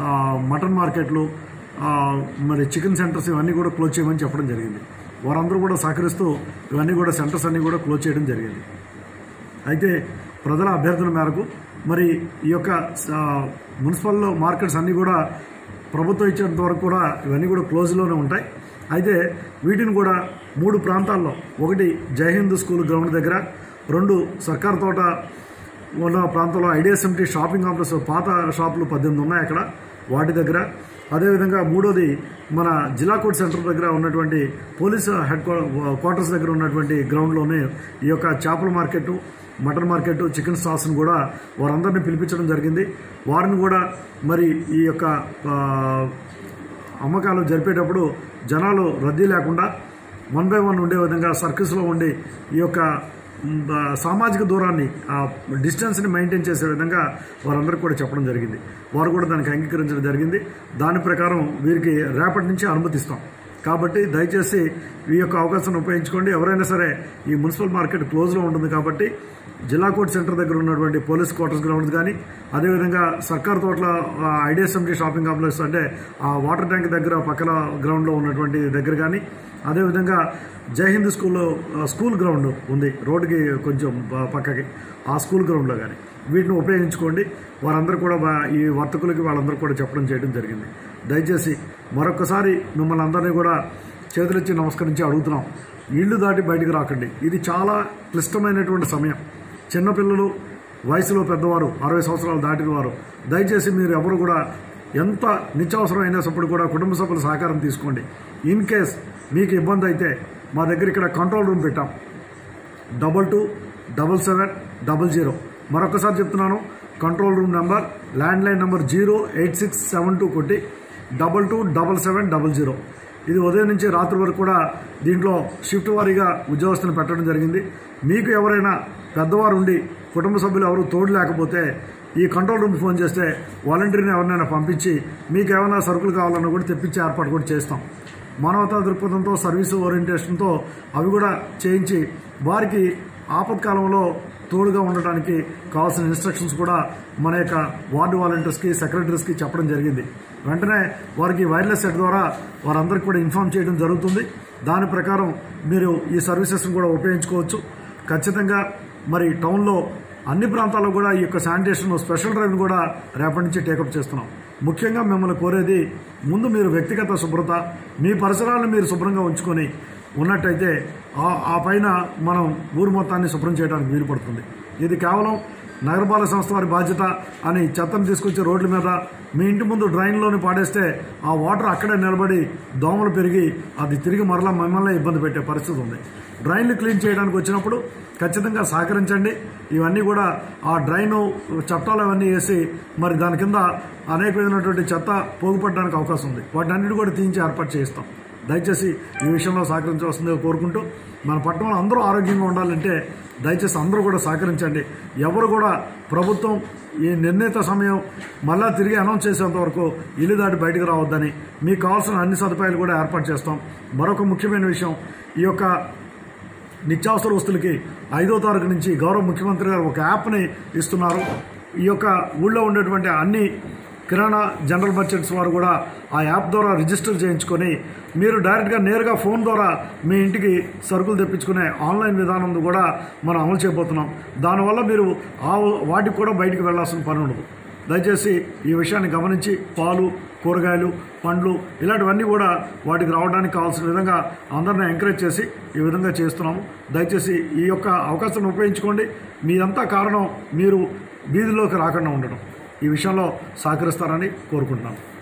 ఆ, మటన్ మార్కెట్లు ఆ, మరి చికెన్ సెంటర్స్ ఇవన్నీ కూడా క్లోజ్ చేయమని చెప్పడం జరిగింది వారందరూ కూడా సహకరిస్తూ ఇవన్నీ కూడా సెంటర్స్ అన్నీ కూడా క్లోజ్ చేయడం జరిగింది అయితే ప్రజల అభ్యర్థన మేరకు మరి ఈ యొక్క ఆ, మున్సిపల్ మార్కెట్స్ అన్నీ కూడా ప్రభుత్వం ఇచ్చేంత వరకు కూడా ఇవన్నీ కూడా క్లోజ్లోనే ఉంటాయి అయితే వీటిని కూడా మూడు ప్రాంతాల్లో ఒకటి జైహింద్ స్కూల్ గ్రౌండ్ దగ్గర రెండు సర్కార్ తోట ఉన్న ప్రాంతంలో ఐడిఎస్ఎంటీ షాపింగ్ కాంప్లెక్స్ పాత షాపులు పద్దెనిమిది ఉన్నాయి అక్కడ వాటి దగ్గర అదేవిధంగా మూడోది మన జిల్లా కోర్ట్ సెంటర్ దగ్గర ఉన్నటువంటి పోలీస్ హెడ్ క్వార్టర్స్ దగ్గర ఉన్నటువంటి గ్రౌండ్లోనే ఈ యొక్క చేపల మార్కెట్ మటన్ మార్కెట్ చికెన్ స్టాల్స్ని కూడా వారందరినీ పిలిపించడం జరిగింది వారిని కూడా మరి ఈ యొక్క ఆ, అమ్మకాలు జరిపేటప్పుడు జనాలు రద్దీ లేకుండా వన్ బై వన్ ఉండే విధంగా సర్కిల్స్లో ఉండి ఈ యొక్క మ్, ఆ, సామాజిక దూరాన్ని ఆ డిస్టెన్స్ని మెయింటైన్ చేసే విధంగా వారందరికీ కూడా చెప్పడం జరిగింది వారు కూడా దానికి అంగీకరించడం జరిగింది దాని ప్రకారం వీరికి రేపటి నుంచి అనుమతిస్తాం కాబట్టి దయచేసి ఈ యొక్క అవకాశాన్ని ఉపయోగించుకోండి ఎవరైనా సరే ఈ మున్సిపల్ మార్కెట్ క్లోజ్లో ఉంటుంది కాబట్టి జిల్లా కోర్ట్ సెంటర్ దగ్గర ఉన్నటువంటి పోలీస్ క్వార్టర్స్ గ్రౌండ్స్ కానీ అదేవిధంగా సర్కార్ తోటల ఐడిఎస్ఎంటీ షాపింగ్ కాంప్లెక్స్ అంటే ఆ వాటర్ ట్యాంక్ దగ్గర పక్కన గ్రౌండ్లో ఉన్నటువంటి దగ్గర కానీ అదేవిధంగా జై హింద్ స్కూల్లో ఆ, స్కూల్ గ్రౌండ్ ఉంది రోడ్డుకి కొంచెం ప- పక్కకి ఆ స్కూల్ గ్రౌండ్లో కానీ వీటిని ఉపయోగించుకోండి వారందరూ కూడా వా- ఈ వర్తకులకి వాళ్ళందరూ కూడా చెప్పడం చేయడం జరిగింది దయచేసి మరొకసారి మిమ్మల్ని అందరినీ కూడా చేతులెత్తి నమస్కరించి అడుగుతున్నాం ఇళ్ళు దాటి బయటికి రాకండి ఇది చాలా క్లిష్టమైనటువంటి సమయం చిన్నపిల్లలు వయసులో పెద్దవారు అరవై సంవత్సరాలు దాటిన వారు దయచేసి మీరు ఎవరు కూడా ఎంత నిత్యావసరం అయినప్పుడు కూడా కుటుంబ సభ్యుల సహకారం తీసుకోండి ఇన్ కేస్ మీకు ఇబ్బంది అయితే మా దగ్గర ఇక్కడ కంట్రోల్ రూమ్ పెట్టాం double two double seven double zero మరొకసారి చెప్తున్నాను control room number land line number zero eight six seven two కొట్టి double two double seven double zero ఇది ఉదయం నుంచి రాత్రి వరకు కూడా దీంట్లో షిఫ్ట్ వారీగా ఉద్యోగస్తులను పెట్టడం జరిగింది మీకు ఎవరైనా పెద్దవారు ఉండి కుటుంబ సభ్యులు ఎవరు తోడు లేకపోతే ఈ కంట్రోల్ రూమ్ ఫోన్ చేస్తే వాలంటీర్ని ఎవరినైనా పంపించి మీకు ఏమైనా సరుకులు కావాలన్నా కూడా తెప్పించే ఏర్పాటు కూడా చేస్తాం మానవతా దృక్పథంతో సర్వీసు ఓరియంటేషన్తో అవి కూడా చేయించి వారికి ఆపత్కాలంలో తోడుగా ఉండటానికి కావాల్సిన ఇన్స్ట్రక్షన్స్ కూడా మన యొక్క వార్డు వాలంటీర్స్కి సెక్రటరీస్కి చెప్పడం జరిగింది వెంటనే వారికి వైర్లెస్ సెట్ ద్వారా వారందరికీ కూడా ఇన్ఫామ్ చేయడం జరుగుతుంది దాని ప్రకారం మీరు ఈ సర్వీసెస్ని కూడా ఉపయోగించుకోవచ్చు ఖచ్చితంగా మరి టౌన్లో అన్ని ప్రాంతాల్లో కూడా ఈ యొక్క శానిటేషన్ స్పెషల్ డ్రైవ్ని కూడా రేపటి నుంచి టేకప్ చేస్తున్నాం ముఖ్యంగా మిమ్మల్ని కోరేది ముందు మీరు వ్యక్తిగత శుభ్రత మీ పరిసరాలను మీరు శుభ్రంగా ఉంచుకొని ఉన్నట్టయితే ఆ- ఆ పైన మనం ఊరు మొత్తాన్ని శుభ్రం చేయడానికి వీలు పడుతుంది ఇది కేవలం నగరపాలక సంస్థ వారి బాధ్యత అని చెత్తను తీసుకొచ్చి రోడ్ల మీద మీ ఇంటి ముందు డ్రైన్లోని పాడేస్తే ఆ వాటర్ అక్కడే నిలబడి దోమలు పెరిగి అది తిరిగి మరలా మిమ్మల్ని ఇబ్బంది పెట్టే పరిస్థితి ఉంది డ్రైన్లు క్లీన్ చేయడానికి వచ్చినప్పుడు ఖచ్చితంగా సహకరించండి ఇవన్నీ కూడా ఆ డ్రైన్ చట్టాలు అవన్నీ వేసి మరి దాని కింద అనేక విధమైనటువంటి చెత్త పోగుపడడానికి అవకాశం ఉంది వాటి అన్నిటి కూడా తీయించి ఏర్పాటు చేయిస్తాం దయచేసి ఈ విషయంలో సహకరించవలసిందిగా కోరుకుంటూ మన పట్టణంలో అందరూ ఆరోగ్యంగా ఉండాలంటే దయచేసి అందరూ కూడా సహకరించండి ఎవరు కూడా ప్రభుత్వం ఈ నిర్ణీత సమయం మళ్ళా తిరిగి అనౌన్స్ చేసేంత వరకు ఇల్లు దాటి బయటకు రావద్దని మీకు కావాల్సిన అన్ని సదుపాయాలు కూడా ఏర్పాటు చేస్తాం మరొక ముఖ్యమైన విషయం ఈ యొక్క నిత్యావసర వస్తువులకి ఐదో తారీఖు నుంచి గౌరవ ముఖ్యమంత్రి గారు ఒక యాప్ని ఇస్తున్నారు ఈ యొక్క ఊళ్ళో ఉండేటువంటి అన్ని కిరాణా జనరల్ మర్చెంట్స్ వారు కూడా ఆ యాప్ ద్వారా రిజిస్టర్ చేయించుకొని మీరు డైరెక్ట్గా నేరుగా ఫోన్ ద్వారా మీ ఇంటికి సరుకులు తెప్పించుకునే ఆన్లైన్ విధానం కూడా మనం అమలు చేయబోతున్నాం దానివల్ల మీరు ఆ వాటికి కూడా బయటికి వెళ్లాల్సిన పని ఉండదు దయచేసి ఈ విషయాన్ని గమనించి పాలు కూరగాయలు పండ్లు ఇలాంటివన్నీ కూడా వాటికి రావడానికి కావాల్సిన విధంగా అందరిని ఎంకరేజ్ చేసి ఈ విధంగా చేస్తున్నాము దయచేసి ఈ యొక్క అవకాశాన్ని ఉపయోగించుకోండి మీరంతా కారణం మీరు వీధిలోకి రాకుండా ఉండడం ఈ విషయంలో సహకరిస్తారని కోరుకుంటున్నాను